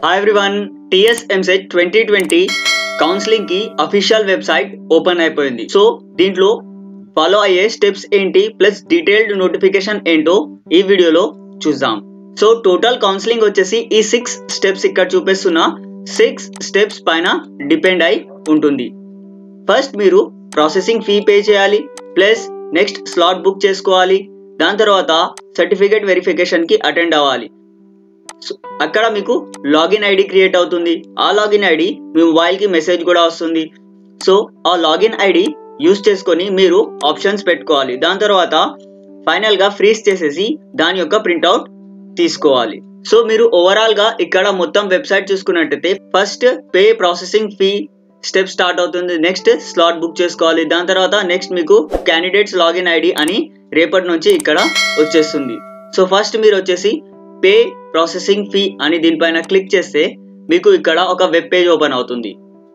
hi everyone TS EAMCET twenty twenty counselling కి official website open అయిపోయింది so దీంట్లో follow అయ్యే స్టెప్స్ ఏంటి ప్లస్ డీటెయిల్డ్ నోటిఫికేషన్ ఏంటో ఈ వీడియోలో చూద్దాం సో టోటల్ కౌన్సిలింగ్ వచ్చేసి ఈ సిక్స్ స్టెప్స్ ఇక్కడ చూపిస్తున్న సిక్స్ స్టెప్స్ పైన డిపెండ్ అయి ఉంటుంది ఫస్ట్ మీరు ప్రాసెసింగ్ ఫీ పే చేయాలి ప్లస్ నెక్స్ట్ స్లాట్ బుక్ చేసుకోవాలి దాని తర్వాత సర్టిఫికేట్ వెరిఫికేషన్ కి అటెండ్ అవ్వాలి సో అక్కడ మీకు లాగిన్ ఐడి క్రియేట్ అవుతుంది ఆ లాగిన్ ఐడి మీ మొబైల్ కి మెసేజ్ కూడా వస్తుంది సో ఆ లాగిన్ ఐడి యూస్ చేసుకొని మీరు ఆప్షన్స్ పెట్టుకోవాలి దాని తర్వాత ఫైనల్ గా ఫ్రీజ్ చేసేసి దాని యొక్క ప్రింట్అవుట్ తీసుకోవాలి సో మీరు ఓవరాల్ గా ఇక్కడ మొత్తం వెబ్సైట్ చూసుకున్నట్టయితే first pay processing fee step start అవుతుంది నెక్స్ట్ స్లాట్ బుక్ చేసుకోవాలి దాని తర్వాత నెక్స్ట్ మీకు క్యాండిడేట్స్ లాగిన్ ఐడి అని రేపటి నుంచి ఇక్కడ వచ్చేస్తుంది సో ఫస్ట్ మీరు వచ్చేసి పే ప్రాసెసింగ్ ఫీ అని దీనిపైన క్లిక్ చేస్తే మీకు ఇక్కడ ఒక వెబ్ పేజ్ ఓపెన్ అవుతుంది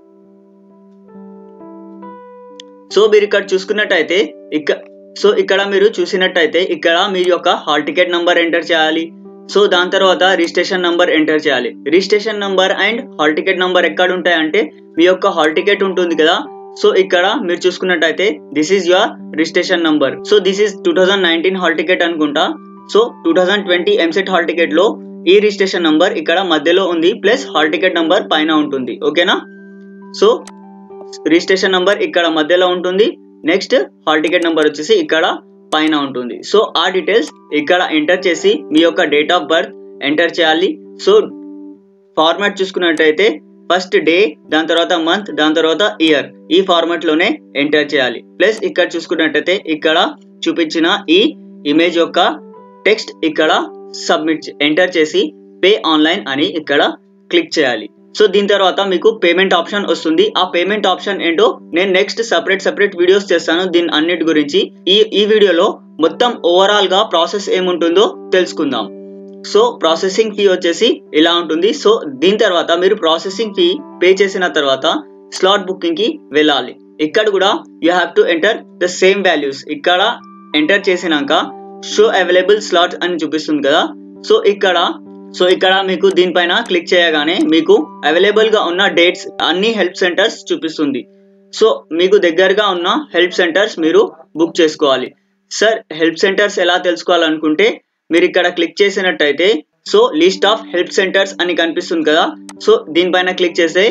సో మీరు ఇక్కడ చూసుకున్నట్టయితే ఇక్క సో ఇక్కడ మీరు చూసినట్టయితే ఇక్కడ మీ యొక్క హాల్ టికెట్ నంబర్ ఎంటర్ చేయాలి సో దాని తర్వాత రిజిస్ట్రేషన్ నంబర్ ఎంటర్ చేయాలి registration number and hall ticket number ఎక్కడ ఉంటాయంటే మీ యొక్క హాల్ టికెట్ ఉంటుంది కదా సో ఇక్కడ మీరు చూసుకున్నట్టయితే this is your registration number so this is two thousand nineteen hall ticket అనుకుంటా so two thousand twenty EAMCET hall ticket లో ఈ రిజిస్ట్రేషన్ నంబర్ ఇక్కడ మధ్యలో ఉంది ప్లస్ హాల్ టికెట్ నంబర్ పైన ఉంటుంది ఓకేనా సో రిజిస్ట్రేషన్ నంబర్ ఇక్కడ మధ్యలో ఉంటుంది నెక్స్ట్ హాల్ టికెట్ నంబర్ వచ్చేసి ఇక్కడ పైన ఉంటుంది సో ఆ డీటెయిల్స్ ఇక్కడ ఎంటర్ చేసి మీ యొక్క డేట్ ఆఫ్ బర్త్ ఎంటర్ చేయాలి సో ఫార్మాట్ చూసుకున్నట్టయితే ఫస్ట్ డే దాని తర్వాత మంత్ దాని తర్వాత ఇయర్ ఈ ఫార్మాట్ లోనే ఎంటర్ చేయాలి ప్లస్ ఇక్కడ చూసుకున్నట్టయితే ఇక్కడ చూపించిన ఈ ఇమేజ్ యొక్క టెక్స్ట్ ఇక్కడ సబ్మిట్ ఎంటర్ చేసి పే ఆన్లైన్ అని ఇక్కడ క్లిక్ చేయాలి సో దీని తర్వాత మీకు పేమెంట్ ఆప్షన్ వస్తుంది ఆ పేమెంట్ ఆప్షన్ ఏంటో నేను నెక్స్ట్ సపరేట్ సపరేట్ వీడియోస్ చేస్తాను దీని అన్నిటి గురించి ఈ ఈ వీడియోలో మొత్తం ఓవరాల్ గా ప్రాసెస్ ఏముంటుందో తెలుసుకుందాం సో ప్రాసెసింగ్ ఫీ వచ్చేసి ఇలా ఉంటుంది సో దీని తర్వాత మీరు ప్రాసెసింగ్ ఫీ పే చేసిన తర్వాత స్లాట్ బుకింగ్ కి వెళ్ళాలి ఇక్కడ కూడా you have to enter the same values ఇక్కడ ఎంటర్ చేసినాక షో అవైలబుల్ స్లాట్ అని చూపిస్తుంది కదా సో ఇక్కడ సో ఇక్కడ మీకు దీనిపైన క్లిక్ చేయగానే మీకు అవైలబుల్ గా ఉన్న డేట్స్ అన్ని హెల్ప్ సెంటర్స్ చూపిస్తుంది సో మీకు దగ్గరగా ఉన్న హెల్ప్ సెంటర్స్ మీరు బుక్ చేసుకోవాలి సార్ హెల్ప్ సెంటర్స్ ఎలా తెలుసుకోవాలనుకుంటే మీరు ఇక్కడ క్లిక్ చేసినట్టయితే so list of help centres అని కనిపిస్తుంది కదా సో దీనిపైన క్లిక్ చేస్తే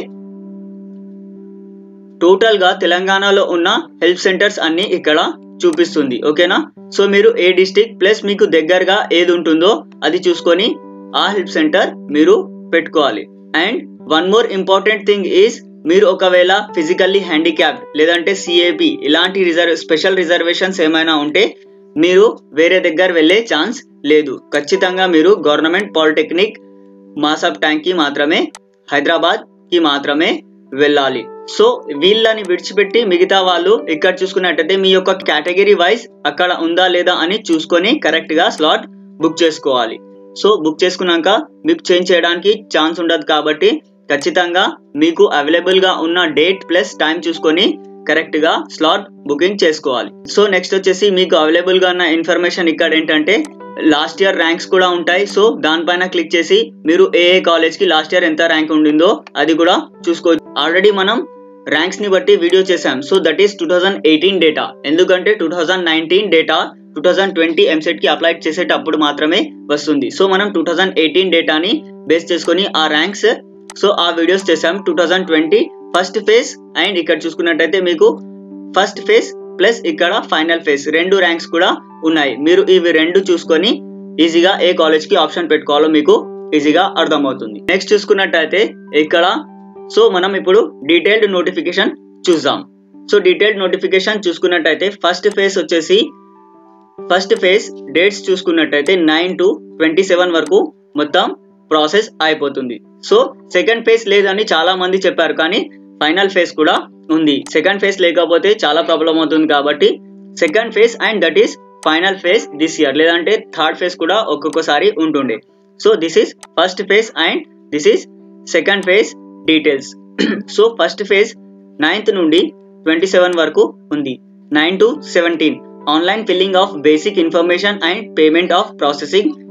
టోటల్ గా తెలంగాణలో ఉన్న హెల్ప్ సెంటర్స్ అన్ని ఇక్కడ చూపిస్తుంది ఓకేనా సో మీరు ఏ డిస్టిక్ ప్లస్ మీకు దగ్గరగా ఏది ఉంటుందో అది చూసుకొని ఆ హెల్ప్ సెంటర్ మీరు పెట్టుకోవాలి and one more important thing is మీరు ఒకవేళ ఫిజికల్లీ హ్యాండిక్యాప్ లేదంటే సిఏపి ఇలాంటి రిజర్వ్ స్పెషల్ రిజర్వేషన్స్ ఏమైనా ఉంటే మీరు వేరే దగ్గర వెళ్ళే ఛాన్స్ లేదు ఖచ్చితంగా మీరు గవర్నమెంట్ పాలిటెక్నిక్ మాసప్ ట్యాంక్ కి మాత్రమే హైదరాబాద్ కి మాత్రమే వెళ్ళాలి సో వీళ్ళని విడిచిపెట్టి మిగతా వాళ్ళు ఇక్కడ చూసుకున్నట్టయితే మీ యొక్క కేటగిరీ వైజ్ అక్కడ ఉందా లేదా అని చూసుకొని కరెక్ట్ గా స్లాట్ బుక్ చేసుకోవాలి సో బుక్ చేసుకున్నాక మీకు చేంజ్ చేయడానికి ఛాన్స్ ఉండదు కాబట్టి ఖచ్చితంగా మీకు అవైలబుల్ గా ఉన్న డేట్ ప్లస్ టైం చూసుకొని కరెక్ట్ గా స్లాట్ బుకింగ్ చేసుకోవాలి సో నెక్స్ట్ వచ్చేసి మీకు అవైలబుల్ గా ఉన్న ఇన్ఫర్మేషన్ ఇక్కడ ఏంటంటే లాస్ట్ ఇయర్ ర్యాంక్స్ కూడా ఉంటాయి సో దానిపైన క్లిక్ చేసి మీరు ఏ ఏ కాలేజ్ కి లాస్ట్ ఇయర్ ఎంత ర్యాంక్ ఉండిందో అది కూడా చూసుకోవచ్చు ఆల్రెడీ మనం ర్యాంక్స్ ని బట్టి వీడియో చేసాం so that is two thousand eighteen data ఎందుకంటే two thousand nineteen data two thousand twenty EAMCET కి అప్లై చేసేటప్పుడు మాత్రమే వస్తుంది సో మనం టూ థౌజండ్ ఎయిటీన్ డేటాని బేస్ చేసుకొని ఆ ర్యాంక్స్ సో ఆ వీడియోస్ చేసాం two thousand twenty first phase and ఇక్కడ చూసుకున్నట్టయితే మీకు ఫస్ట్ ఫేజ్ ప్లస్ ఇక్కడ ఫైనల్ ఫేజ్ రెండు ర్యాంక్స్ కూడా ఉన్నాయి మీరు ఇవి రెండు చూసుకొని ఈజీగా ఏ కాలేజ్ కి ఆప్షన్ పెట్టుకోవాలో మీకు ఈజీగా అర్థమవుతుంది నెక్స్ట్ చూసుకున్నట్టయితే ఇక్కడ సో మనం ఇప్పుడు డీటెయిల్డ్ నోటిఫికేషన్ చూద్దాం సో డీటెయిల్డ్ నోటిఫికేషన్ చూసుకున్నట్టయితే ఫస్ట్ ఫేజ్ వచ్చేసి ఫస్ట్ ఫేజ్ డేట్స్ చూసుకున్నట్టయితే నైన్ టు ట్వంటీ సెవెన్ వరకు మొత్తం ప్రాసెస్ అయిపోతుంది సో సెకండ్ ఫేజ్ లేదని చాలా మంది చెప్పారు కానీ ఫైనల్ ఫేజ్ కూడా ఉంది సెకండ్ ఫేజ్ లేకపోతే చాలా ప్రాబ్లం అవుతుంది కాబట్టి second phase and that is final phase this year లేదంటే థర్డ్ ఫేజ్ కూడా ఒక్కొక్కసారి ఉంటుండే so this is first phase and this is second phase details so first phase ninth నుండి ట్వంటీ సెవెన్ వరకు ఉంది nine to seventeen online filling of basic information and payment of processing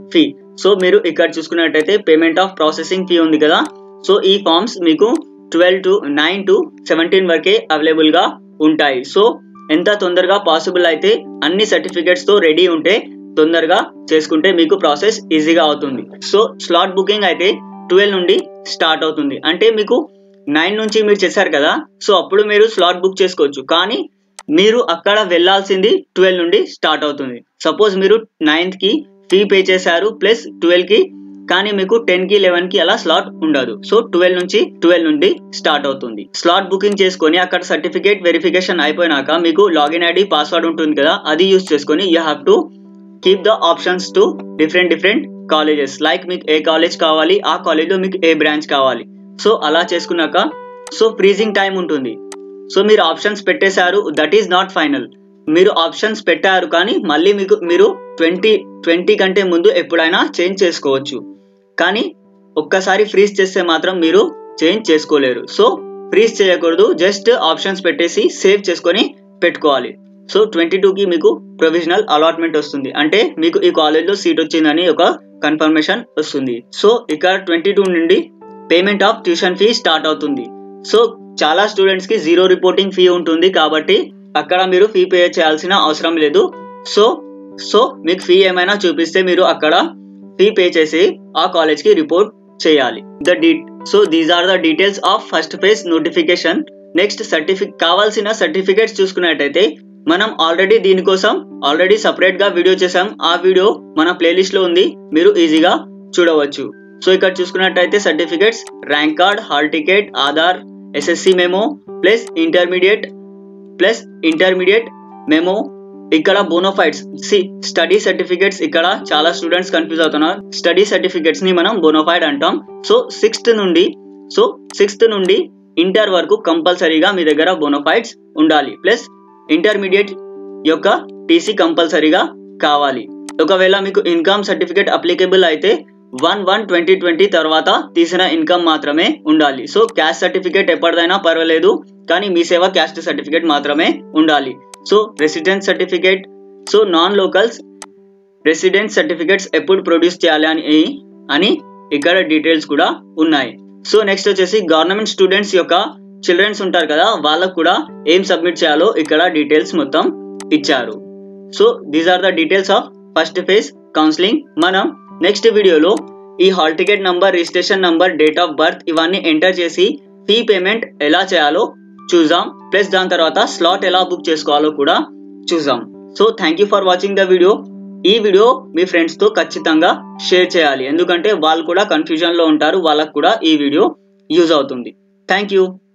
fee so మీరు ఇక్కడ చూసుకున్నట్టయితే payment of processing fee ఉంది కదా so ఈ forms మీకు twelve to nine to seventeen వరకే అవైలబుల్గా ఉంటాయి సో ఎంత తొందరగా పాసిబుల్ అయితే అన్ని సర్టిఫికేట్స్తో రెడీ ఉంటే తొందరగా చేసుకుంటే మీకు ప్రాసెస్ ఈజీగా అవుతుంది సో స్లాట్ బుకింగ్ అయితే ట్వెల్వ్ నుండి స్టార్ట్ అవుతుంది అంటే మీకు నైన్ నుంచి మీరు చేశారు కదా సో అప్పుడు మీరు స్లాట్ బుక్ చేసుకోవచ్చు కానీ మీరు అక్కడ వెళ్ళాల్సింది ట్వెల్వ్ నుండి స్టార్ట్ అవుతుంది సపోజ్ మీరు నైన్త్కి ఫీ పే చేశారు ప్లస్ ట్వెల్వ్కి కానీ మీకు టెన్ కి లెవెన్ కి అలా స్లాట్ ఉండదు సో ట్వెల్వ్ నుంచి ట్వెల్వ్ నుండి స్టార్ట్ అవుతుంది స్లాట్ బుకింగ్ చేసుకొని అక్కడ సర్టిఫికేట్ వెరిఫికేషన్ అయిపోయినాక మీకు లాగిన్ ఐడి పాస్వర్డ్ ఉంటుంది కదా అది యూస్ చేసుకొని you have to keep the options to different different colleges like మీకు ఏ కాలేజ్ కావాలి ఆ కాలేజ్లో మీకు ఏ బ్రాంచ్ కావాలి సో అలా చేసుకున్నాక సో ఫ్రీజింగ్ టైం ఉంటుంది సో మీరు ఆప్షన్స్ పెట్టేశారు దట్ ఈస్ నాట్ ఫైనల్ మీరు ఆప్షన్స్ పెట్టారు కానీ మళ్ళీ మీకు మీరు ట్వంటీ ట్వంటీ కంటే ముందు ఎప్పుడైనా చేంజ్ చేసుకోవచ్చు కానీ ఒక్కసారి ఫ్రీజ్ చేస్తే మాత్రం మీరు చేంజ్ చేసుకోలేరు సో ఫ్రీజ్ చేయకూడదు జస్ట్ ఆప్షన్స్ పెట్టేసి సేవ్ చేసుకొని పెట్టుకోవాలి సో ట్వంటీ టూకి మీకు ప్రొవిజనల్ అలాట్మెంట్ వస్తుంది అంటే మీకు ఈ కాలేజ్లో సీట్ వచ్చిందని ఒక కన్ఫర్మేషన్ వస్తుంది సో ఇక్కడ ట్వంటీ టూ నుండి payment of tuition fee start అవుతుంది సో చాలా స్టూడెంట్స్కి జీరో రిపోర్టింగ్ ఫీ ఉంటుంది కాబట్టి అక్కడ మీరు ఫీ పే చేయాల్సిన అవసరం లేదు సో సో మీకు ఫీ ఏమైనా చూపిస్తే మీరు అక్కడ ఫీ పే చేసి ఆ కాలేజ్కి రిపోర్ట్ చేయాలి ద డీ so these are the details of first phase notification next certificate కావాల్సిన సర్టిఫికేట్స్ చూసుకున్నట్టయితే మనం ఆల్రెడీ దీనికోసం ఆల్రెడీ సపరేట్ గా వీడియో చేసాం ఆ వీడియో మన ప్లేలిస్ట్ లో ఉంది మీరు ఈజీగా చూడవచ్చు సో ఇక్కడ చూసుకున్నట్టయితే certificates rank card hall ticket Aadhaar SSC memo plus intermediate plus intermediate memo ఇక్కడ బోనోఫైడ్స్ సి స్టడీ సర్టిఫికేట్స్ ఇక్కడ చాలా స్టూడెంట్స్ కన్ఫ్యూజ్ అవుతున్నారు స్టడీ సర్టిఫికేట్స్ ని మనం బోనోఫైడ్ అంటాం సో సిక్స్త్ నుండి సో సిక్స్త్ నుండి ఇంటర్ వరకు కంపల్సరీగా మీ దగ్గర బోనోఫైడ్స్ ఉండాలి ప్లస్ ఇంటర్మీడియట్ యొక్క టీసీ కంపల్సరీగా కావాలి ఒకవేళ మీకు ఇన్కమ్ సర్టిఫికేట్ అప్లికేబుల్ అయితే వన్ వన్ ట్వంటీ ట్వంటీ తర్వాత తీసిన ఇన్కమ్ మాత్రమే ఉండాలి సో క్యాస్ట్ సర్టిఫికేట్ ఎప్పటిదైనా పర్వాలేదు కానీ మీ సేవ క్యాస్ట్ సర్టిఫికేట్ మాత్రమే ఉండాలి so residence certificate so non locals residence certificates ఎప్పుడు ప్రొడ్యూస్ చేయాలి అని అని ఇక్కడ డీటెయిల్స్ కూడా ఉన్నాయి సో నెక్స్ట్ వచ్చేసి గవర్నమెంట్ స్టూడెంట్స్ యొక్క చిల్డ్రన్స్ ఉంటారు కదా వాళ్ళకు కూడా ఏం సబ్మిట్ చేయాలో ఇక్కడ డీటెయిల్స్ మొత్తం ఇచ్చారు so these are the details of first phase counselling మనం నెక్స్ట్ వీడియోలో ఈ hall ticket number registration number date of birth ఇవన్నీ ఎంటర్ చేసి ఫీ పేమెంట్ ఎలా చేయాలో చూద్దాం ప్లస్ దాని తర్వాత స్లాట్ ఎలా బుక్ చేసుకోవాలో కూడా చూద్దాం so thank you for watching the video ఈ వీడియో మీ ఫ్రెండ్స్తో ఖచ్చితంగా షేర్ చేయాలి ఎందుకంటే వాళ్ళు కూడా కన్ఫ్యూజన్లో ఉంటారు వాళ్ళకు కూడా ఈ వీడియో యూజ్ అవుతుంది థ్యాంక్ యూ